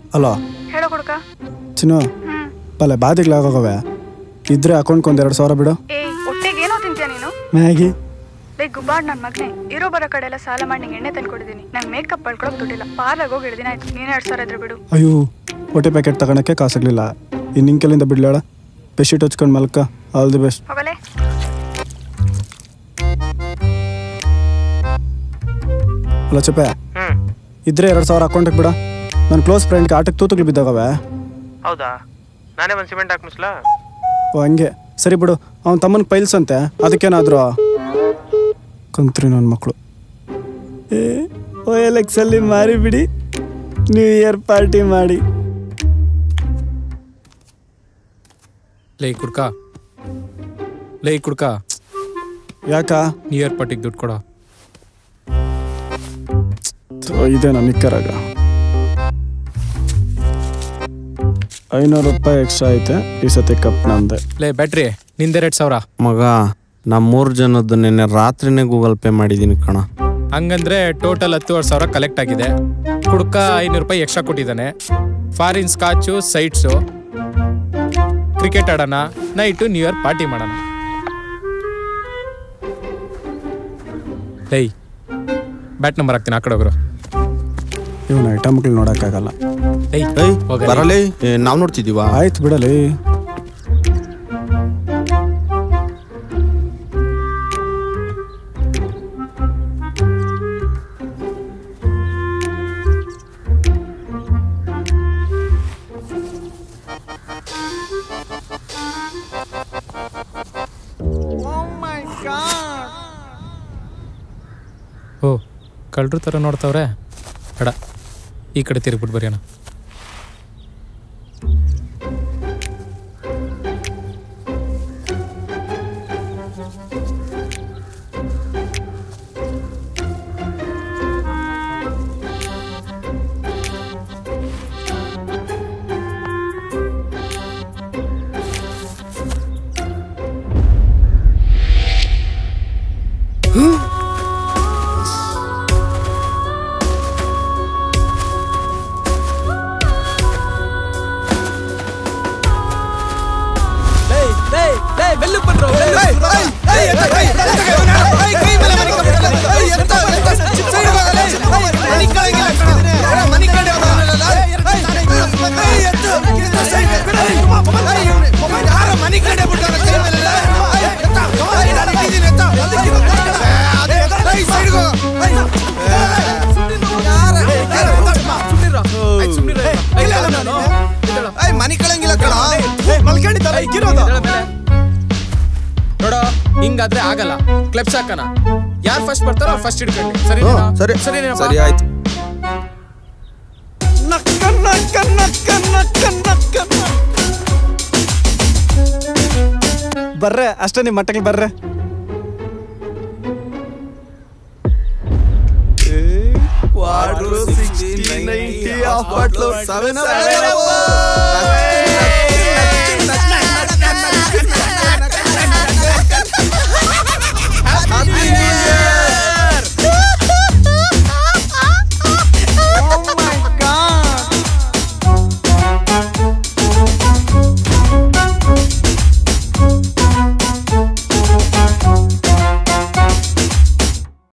Hello ಹೇಳೋ ಕೊಡ್ಕ ಚಿನ್ನು ಹ್ಮ್ ಪಲ್ಲೆ ಬಾದಿಗ್ಲಾಗೋಗವೆ ಇದ್ರೆ ಅಕೌಂಟ್ಗೆ ಒಂದು ಎರಡು ಸಾವಿರ ಬಿಡು ಏಯ್ ಹೊಟ್ಟೆಗೆ ಏನೋ ತಿಂತೀಯ ನೀನು ಮ್ಯಾಗಿ ಲೇ ಗುಬ್ಬಾಡ್ ನನ್ನ ಮಗನೇ ಇರೋ ಬರೋ ಕಡೆ ಎಲ್ಲ ಸಾಲ ಮಾಡಿ ನಿಂಗೆ ಎಣ್ಣೆ ತಂದು ಕೊಡಿದ್ದೀನಿ ನಂಗೆ ಮೇಕಪ್ ಬಳ್ಕೊಳಕ್ ದುಡ್ಡಿಲ್ಲ ಪಾರ್ಲಾಗ ಹೋಗಿ ಹಿಡ್ದಿನ ಆಯ್ತು ನೀನೇ ಎರಡು ಸಾವಿರ ಇದ್ರೆ ಬಿಡು ಅಯ್ಯೋ ಹೊಟ್ಟೆ ಪ್ಯಾಕೆಟ್ ತಗೊಳಕ್ಕೆ ಕಾಸಾಗ್ಲಿಲ್ಲ ಇನ್ನು ನಿಂಗೆ ಕೆಲ್ಲಿಂದ ಬಿಡ್ಲಾಳ ಬೆಡ್ಶೀಟ್ ಹಚ್ಕೊಂಡು ಮಲ್ಕ ಆಲ್ ದಿ ಬೆಸ್ಟ್ ಹೋಗಲೇ ಅಲ್ಲ ಚಪ್ಪೆ ಹ್ಮ್ ಇದ್ರೆ ಎರಡು ಸಾವಿರ ಅಕೌಂಟಿಗೆ ಬಿಡ ನನ್ನ ಕ್ಲೋಸ್ ಫ್ರೆಂಡ್ಗೆ ಆಟಕ್ಕೆ ತೂತುಗಳು ಬಿದ್ದಾಗವೆ ಹೌದಾ ನಾನೇ ಒಂದು ಸಿಮೆಂಟ್ ಹಾಕ್ಮಿಸ್ಲಾ ಓ ಹಂಗೆ ಸರಿ ಬಿಡು ಅವನ ತಮ್ಮನ ಪೈಲ್ಸ್ ಅಂತೆ ಅದಕ್ಕೇನಾದ್ರು ಕಂತ್ರಿ ನನ್ನ ಮಕ್ಕಳು ಏ ಓ ಎಲ್ ಎಕ್ಸಲ್ಲಿ ಮಾರಿ ಬಿಡಿ ನ್ಯೂ ಇಯರ್ ಪಾರ್ಟಿ ಮಾಡಿ ಲೇ ಕುಡ್ಕ ಲೇ ಕುಡ್ಕ ಯಾಕ ನ್ಯೂ ಇಯರ್ ಪಾರ್ಟಿಗೆ ದುಡ್ಡು ಕೊಡ ಥು, ಇದೇನಾ ನಿಕ್ಕರಾಗ ಐನೂರು ರೂಪಾಯಿ ಎಕ್ಸ್ಟ್ರಾ ಐತೆ ಈ ಸತಿ ಕಪ್ ನಂದೆ ಲೇ ಬ್ಯಾಟ್ರಿ ನಿಂದೆರಡು ಸಾವಿರ ಮಗ ನಾ ಮೂರು ಜನದ್ದು ನಿನ್ನೆ ರಾತ್ರಿನೇ ಗೂಗಲ್ ಪೇ ಮಾಡಿದ್ದೀನಿ ಕಣ ಹಂಗಂದ್ರೆ ಟೋಟಲ್ ಹತ್ತುವರೆ ಸಾವಿರ ಕಲೆಕ್ಟ್ ಆಗಿದೆ ಕುಡ್ಕ ಐನೂರು ರೂಪಾಯಿ ಎಕ್ಸ್ಟ್ರಾ ಕೊಟ್ಟಿದ್ದಾನೆ ಫಾರಿನ್ ಸ್ಕಾಚು ಸೈಟ್ಸು ಕ್ರಿಕೆಟ್ ಆಡೋಣ ನೈಟು ನ್ಯೂ ಇಯರ್ ಪಾರ್ಟಿ ಮಾಡೋಣ ಲೈ ಬ್ಯಾಟ್ ನಂಬರ್ ಹಾಕ್ತೀನಿ ಆ ಕಡೆ ಹೋಗ್ರು ಇವನ ಐಟಮ್ಗಳು ನೋಡೋಕ್ಕಾಗಲ್ಲ ಲೈ ಏಯ್ ಹೋಗಲ್ಲ. ಬರಲೇ ನಾವು ನೋಡ್ತಿದ್ದೀವಾ ಆಯ್ತು ಬಿಡಲಿ ಓ ಕಳ್ಳರು ಥರ ನೋಡ್ತಾವ್ರೆ ಬೇಡ ಈ ಕಡೆ ತಿರುಗ್ಬಿಟ್ಟು ಬರೆಯೋಣ ನೋಡೋ ಹಿಂಗಾದ್ರೆ ಆಗಲ್ಲ ಕ್ಲಬ್ಸ್ ಹಾಕಣ ಯಾರು ಫಸ್ಟ್ ಬರ್ತಾರೋ ಅವ್ರು ಫಸ್ಟ್ ಹಿಡ್ಕೊಳ್ಳಿ ಸರಿ ಸರಿ ಸರಿ ಸರಿ ಆಯ್ತು ಬರ್ರೆ ಅಷ್ಟೇ ನಿಮ್ಮ ಮಟ್ಟಕ್ಕೆ ಬರ್ರೆ quarter sixty ninety half bottle seven